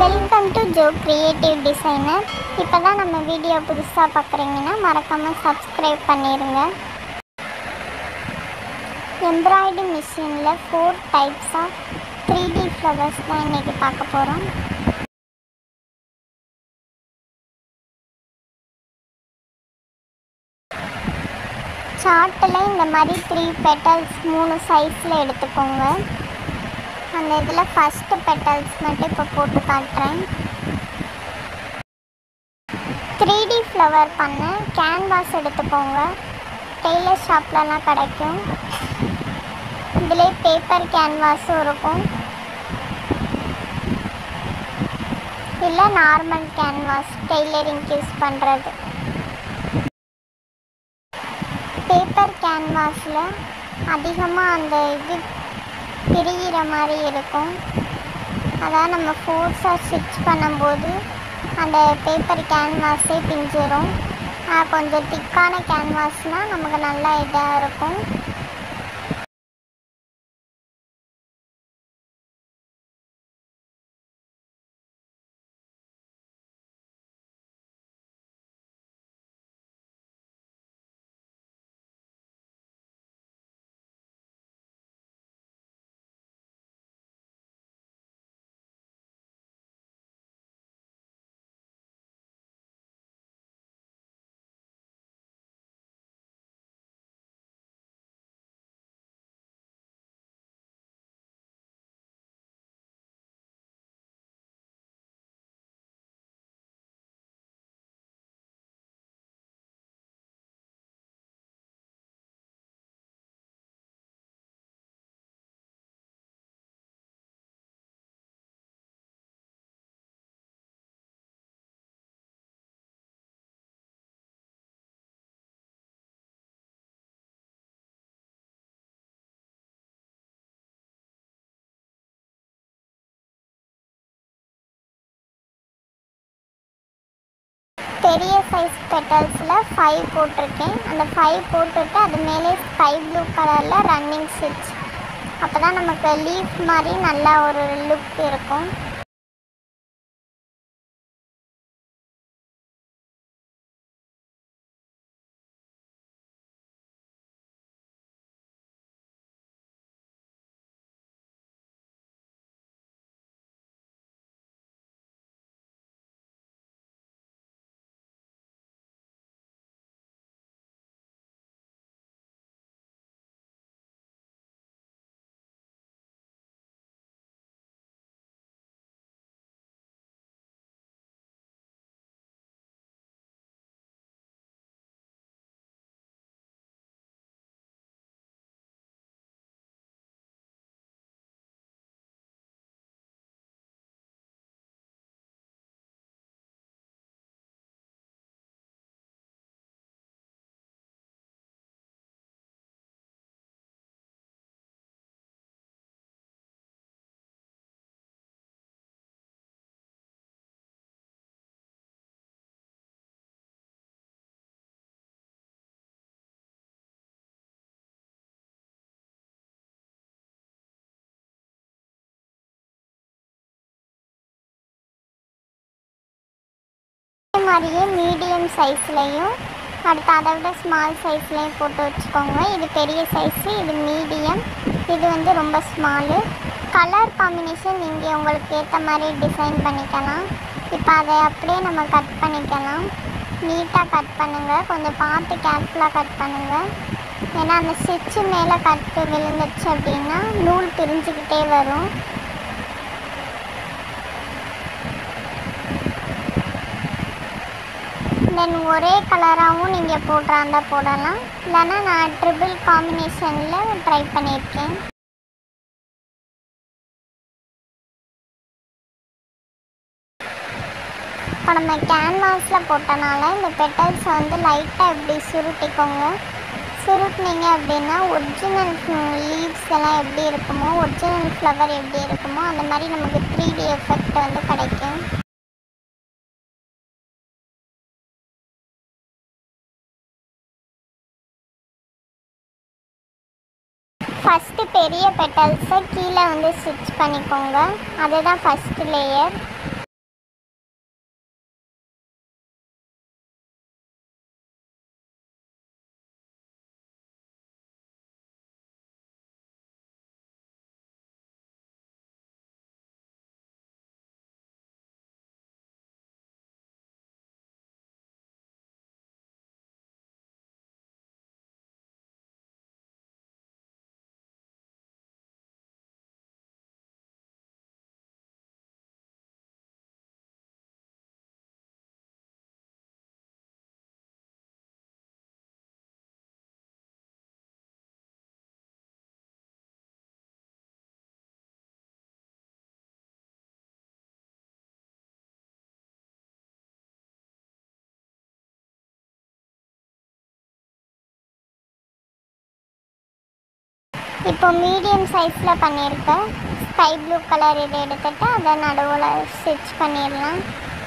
welcome to Jo creative designer இப்போ தான் நம்ம வீடியோ புதுசாக பார்க்குறீங்கன்னா மறக்காமல் சப்ஸ்கிரைப் பண்ணிடுங்க எம்ப்ராய்டு மிஷினில் four types of three D flowers தான் இன்றைக்கி பார்க்க போகிறோம் சார்ட்டில் இந்த மாதிரி த்ரீ பெட்டல்ஸ் மூணு சைஸில் எடுத்துக்கோங்க அந்த இதில் ஃபஸ்ட்டு பெட்டல்ஸ் மட்டும் இப்போ போட்டு காட்டுறேன் த்ரீ டி ஃப்ளவர் பண்ண கேன்வாஸ் எடுத்துக்கோங்க டெய்லர் ஷாப்லலாம் கிடைக்கும் இதிலே பேப்பர் கேன்வாஸும் இருக்கும் இல்லை நார்மல் கேன்வாஸ் டெய்லரிங்க்கு யூஸ் பண்ணுறது பேப்பர் கேன்வாஸில் அதிகமாக அந்த இது பிரிகிற மாதிரி இருக்கும் அதான் நம்ம ஃபோர்ஸாக ஸ்டிச் பண்ணும்போது அந்த பேப்பர் கேன்வாஸே பிஞ்சிரும் ஆஹ் கொஞ்சம் திக்கான கேன்வாஸ்னால் நமக்கு நல்லா இதாக இருக்கும் பெரிய சைஸ் பெட்டல்ஸில் ஃபைவ் போட்டிருக்கேன் அந்த ஃபைவ் போட்டுட்டு அது மேலே ஸ்கை ப்ளூ கலரில் ரன்னிங் ஸ்டிச் அப்போ தான் நமக்கு லீஃப் மாதிரி நல்லா ஒரு லுக் இருக்கும் அதே மாதிரியே மீடியம் சைஸ்லேயும் அடுத்து அதை விட ஸ்மால் சைஸ்லேயும் போட்டு வச்சுக்கோங்க இது பெரிய சைஸு இது மீடியம் இது வந்து ரொம்ப ஸ்மாலு கலர் காம்பினேஷன் நீங்கள் உங்களுக்கு ஏற்ற மாதிரி டிசைன் பண்ணிக்கலாம் இப்போ அதை அப்படியே நம்ம கட் பண்ணிக்கலாம் நீட்டாக கட் பண்ணுங்கள் கொஞ்சம் பார்த்து கேர்ஃபுல்லாக கட் பண்ணுங்கள் ஏன்னா அந்த ஸ்டிச்சு மேலே கட்டு விழுந்துச்சு அப்படின்னா நூல் பிரிஞ்சுக்கிட்டே வரும் தென் ஒரே கலராகவும் நீங்கள் போடுறாந்தா போடலாம் இல்லைன்னா நான் ட்ரிபிள் காம்பினேஷனில் ட்ரை பண்ணியிருக்கேன் இப்போ நம்ம கேன்வாஸில் போட்டனால இந்த பெட்டல்ஸை வந்து லைட்டாக இப்படி சுருட்டிக்கோங்க சுருட்டினீங்க அப்படின்னா ஒரிஜினல் லீவ்ஸ் எல்லாம் எப்படி இருக்குமோ ஒரிஜினல் ஃப்ளவர் எப்படி இருக்குமோ அந்த மாதிரி நமக்கு த்ரீ டி எஃபெக்ட் வந்து கிடைக்கும் ஃபஸ்ட்டு பெரிய பெட்டல்ஸை கீழே வந்து ஸ்டிச் பண்ணிக்கோங்க அதுதான் ஃபஸ்ட்டு லேயர் இப்போ மீடியம் சைஸில் பண்ணியிருக்கேன் ஸ்கை ப்ளூ கலர் இதை எடுத்துட்டு அதை நடுவில் ஸ்டிச் பண்ணிடலாம்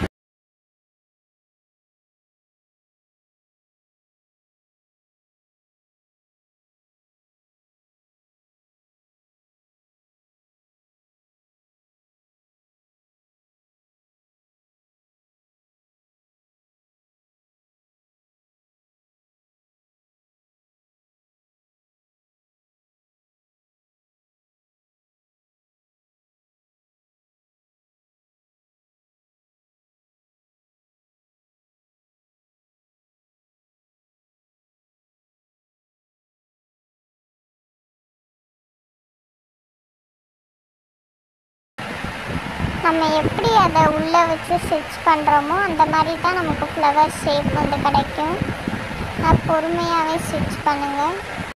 நம்ம எப்படி அதை உள்ளே வச்சு ஸ்டிச் பண்ணுறோமோ அந்த மாதிரி தான் நமக்கு ஃப்ளவர் ஷேப் வந்து கிடைக்கும் நான் பொறுமையாகவே ஸ்டிச் பண்ணுங்கள்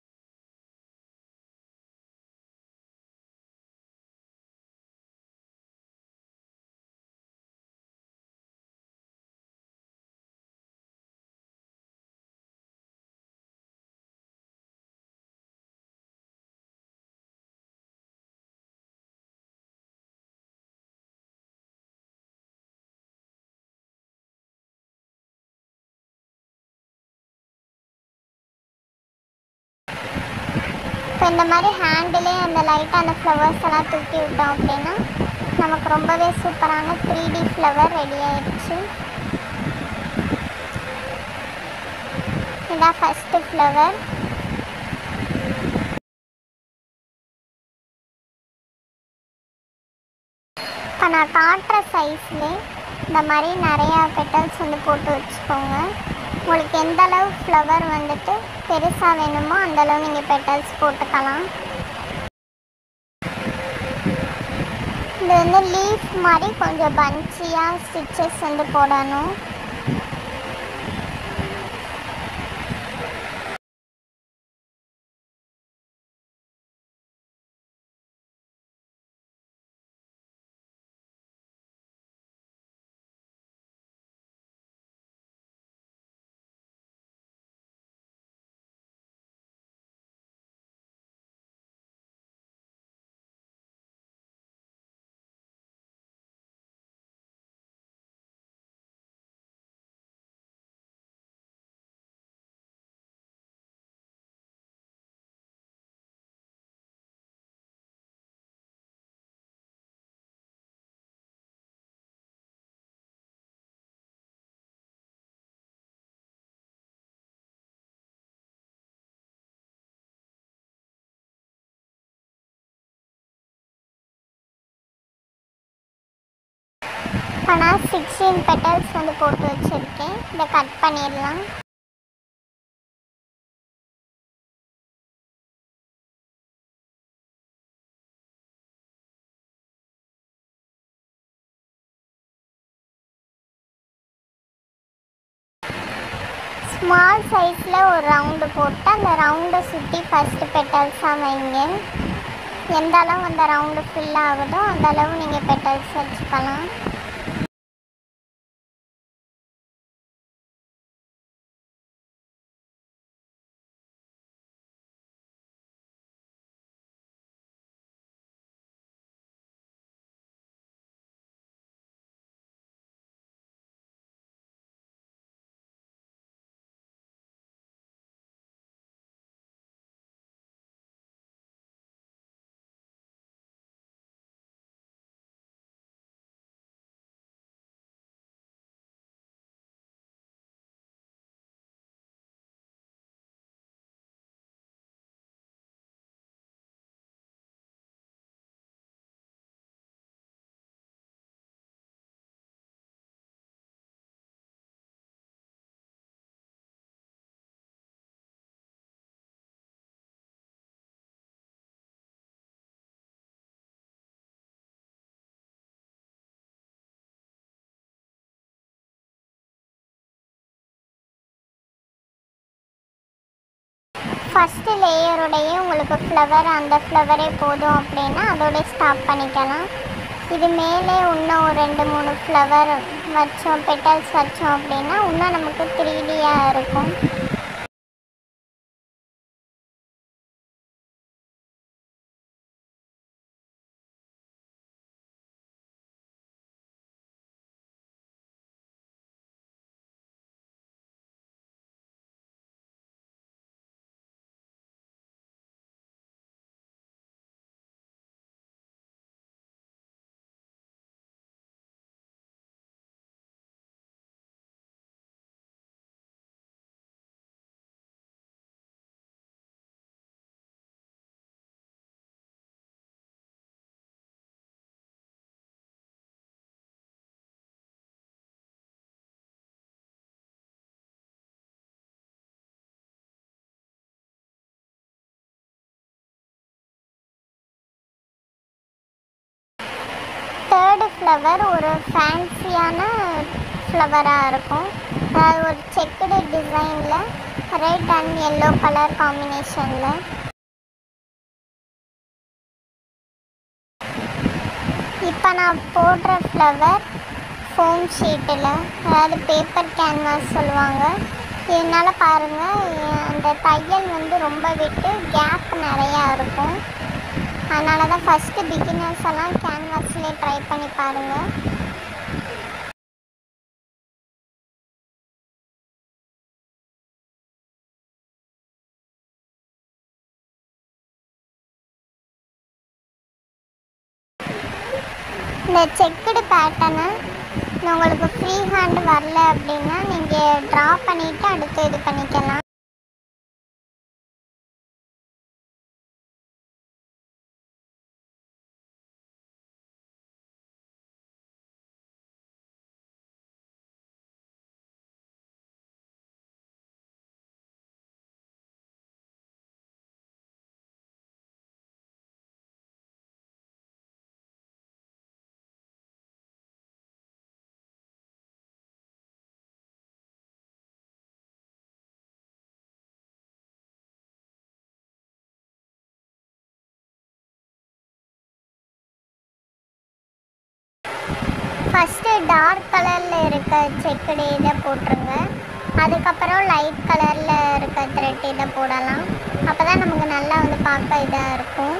இப்போ இந்த மாதிரி ஹேண்டிலே அந்த லைட்டான ஃப்ளவர்ஸ் எல்லாம் தூக்கி விட்டோம் அப்படின்னா நமக்கு ரொம்பவே சூப்பரான த்ரீ டி ஃப்ளவர் ரெடி ஆயிடுச்சு இதான் ஃபஸ்ட்டு ஃப்ளவர் இப்போ நான் காட்டுற சைஸ்லேயே இந்த மாதிரி நிறையா பெட்டல்ஸ் வந்து போட்டு வச்சுக்கோங்க உங்களுக்கு எந்த அளவு ஃப்ளவர் வந்துட்டு பெருசாக வேணுமோ அந்த அளவு நீங்கள் பெட்டல்ஸ் போட்டுக்கலாம் இது வந்து லீஃப் மாதிரி கொஞ்சம் பன்ச்சியாக ஸ்டிச்சஸ் வந்து போடணும் இப்போ நான் சிக்ஸ்டீன் பெட்டல்ஸ் வந்து போட்டு வச்சுருக்கேன் இதை கட் பண்ணிடலாம் ஸ்மால் சைஸில் ஒரு ரவுண்டு போட்டு அந்த ரவுண்டை சுற்றி ஃபஸ்ட்டு பெட்டல்ஸாக வைங்க எந்த அளவு அந்த ரவுண்டு ஃபில் ஆகுதோ அந்த அளவு நீங்கள் பெட்டல்ஸ் வச்சுக்கலாம் ஃபஸ்ட்டு லேயருடைய உங்களுக்கு ஃப்ளவர் அந்த ஃப்ளவரே போதும் அப்படின்னா அதோட ஸ்டாப் பண்ணிக்கலாம் இது மேலே இன்னும் ஒரு ரெண்டு மூணு ஃப்ளவர் வச்சோம் பெட்டல்ஸ் வச்சோம் அப்படின்னா இன்னும் நமக்கு த்ரீ டியாக இருக்கும் ஃப்ளவர் ஒரு ஃபேன்சியான ஃப்ளவராக இருக்கும் அதாவது ஒரு செக்குடு டிசைனில் ரெட் அண்ட் எல்லோ கலர் காம்பினேஷனில் இப்போ நான் போடுற ஃப்ளவர் ஃபோம் ஷீட்டில் அதாவது பேப்பர் கேன்வாஸ் சொல்லுவாங்க இதனால் பாருங்கள் அந்த தையல் வந்து ரொம்ப விட்டு கேப் நிறையா இருக்கும் அதனால தான் ஃபஸ்ட்டு பிகினர்ஸ் எல்லாம் கேன்வாஸ்லேயே ட்ரை பண்ணி பாருங்கள் இந்த செக்குடு பேட்டர்னை உங்களுக்கு ஃப்ரீ ஹேண்ட் வரல அப்படின்னா நீங்கள் ட்ரா பண்ணிவிட்டு அடுத்து இது பண்ணிக்கலாம் ஃபஸ்ட்டு டார்க் கலரில் இருக்க செக்குடு இதை போட்டுருங்க அதுக்கப்புறம் லைட் கலரில் இருக்க த்ரெட் இதை போடலாம் அப்போ தான் நமக்கு நல்லா வந்து பார்க்க இதாக இருக்கும்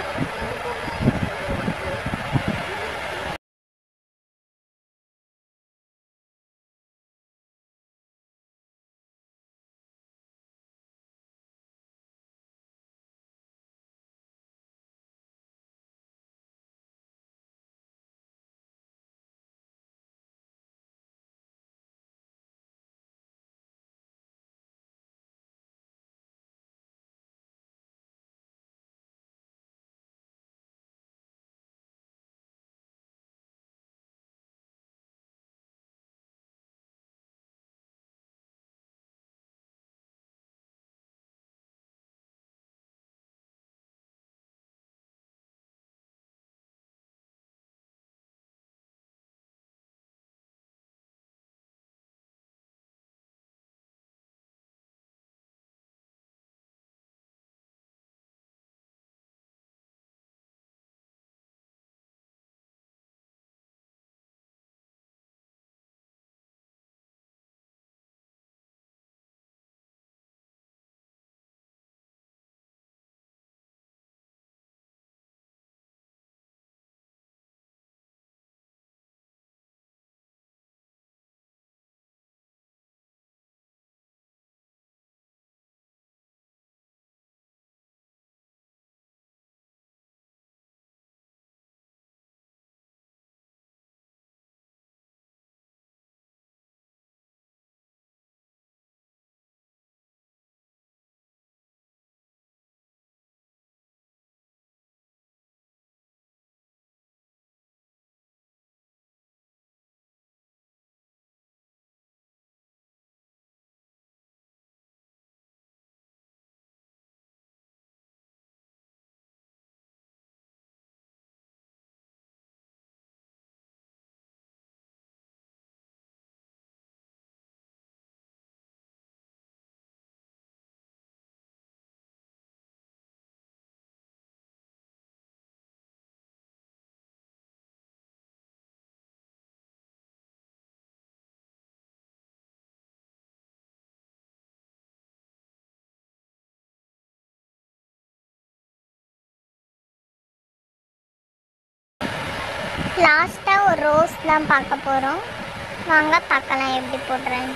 லாஸ்ட்டாக ஒரு ரோஸ் தான் பார்க்க போகிறோம் வாங்க பார்க்கலாம் எப்படி போடுறேன்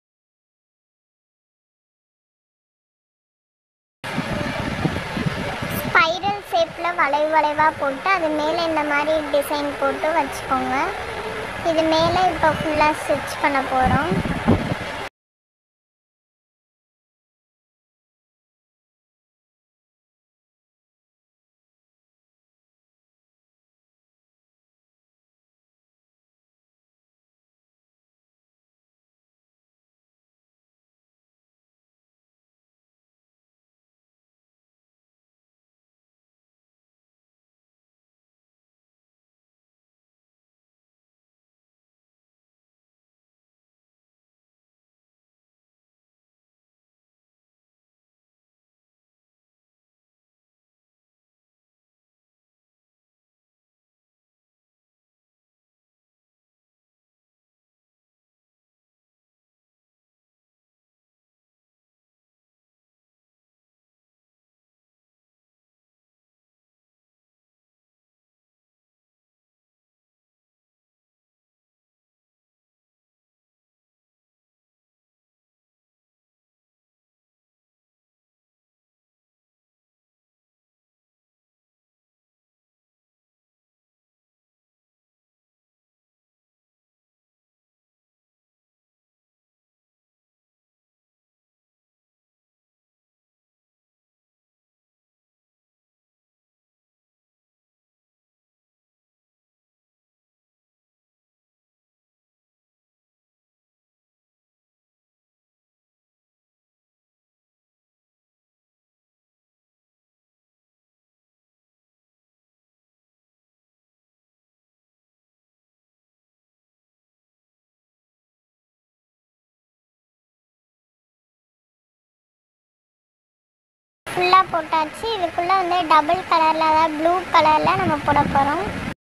ஸ்பைரல் ஷேப்பில் வளைவு வளைவாக போட்டு அது மேலே இந்த மாதிரி டிசைன் போட்டு வச்சுக்கோங்க இது மேலே இப்போ ஃபுல்லாக ஸ்டிச் பண்ண போகிறோம் ஃபுல்லாக போட்டாச்சு இதுக்குள்ளே வந்து டபுள் கலரில் அதாவது ப்ளூ கலரில் நம்ம போட போகிறோம்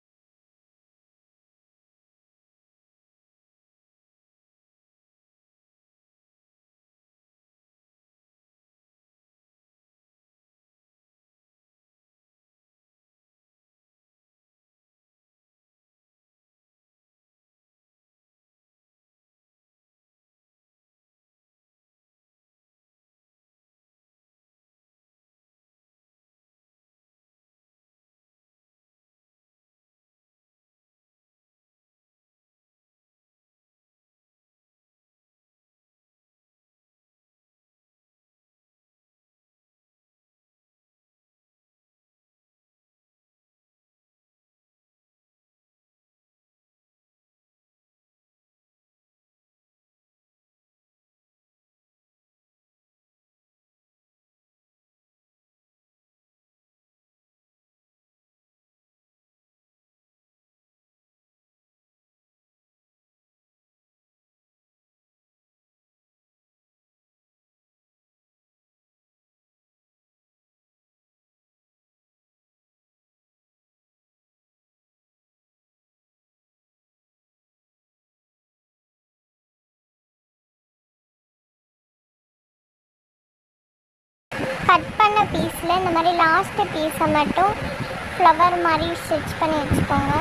கட் பண்ண பீஸில் இந்த மாதிரி லாஸ்ட்டு பீஸை மட்டும் ஃப்ளவர் மாதிரி ஸ்டிச் பண்ணி வச்சுக்கோங்க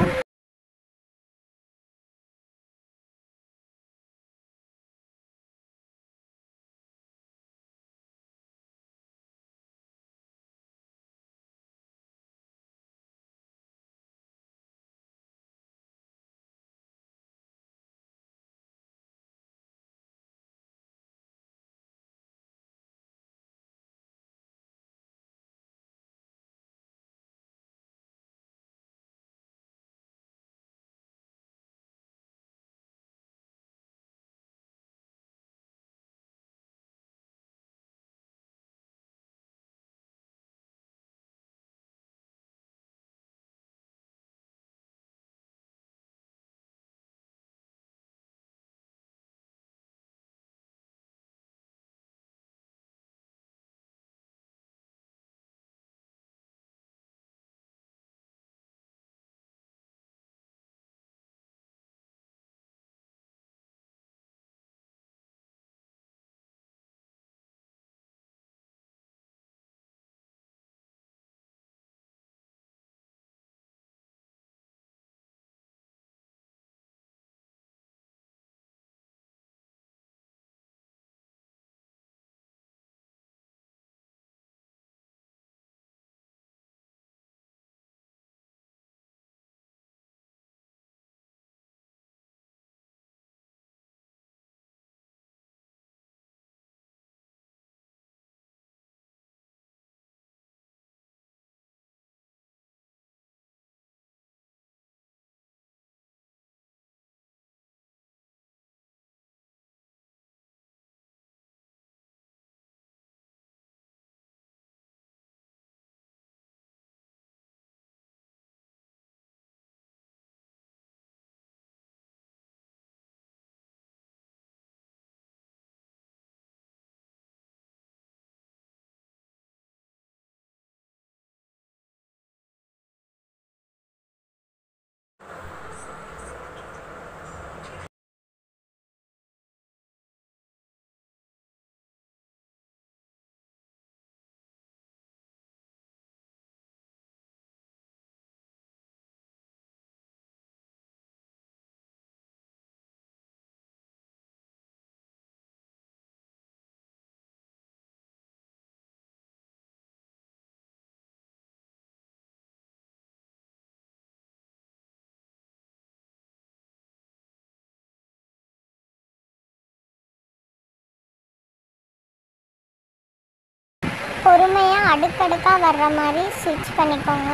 பொறுமையாக அடுக்கடுக்காக வர்ற மாதிரி ஸ்டிச் பண்ணிக்கோங்க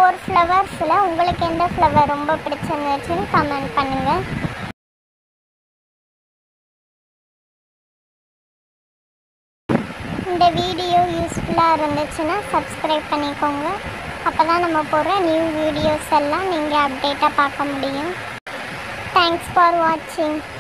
ஃபோர் ஃப்ளவர்ஸில் உங்களுக்கு எந்த ஃப்ளவர் ரொம்ப பிடிச்சிருந்துச்சுன்னு கமெண்ட் பண்ணுங்கள் இந்த வீடியோ யூஸ்ஃபுல்லாக இருந்துச்சுன்னா சப்ஸ்கிரைப் பண்ணிக்கோங்க அப்போ தான் நம்ம போடுற நியூ வீடியோஸ் எல்லாம் நீங்கள் அப்டேட்டாக பார்க்க முடியும் தேங்க்ஸ் ஃபார் வாட்சிங்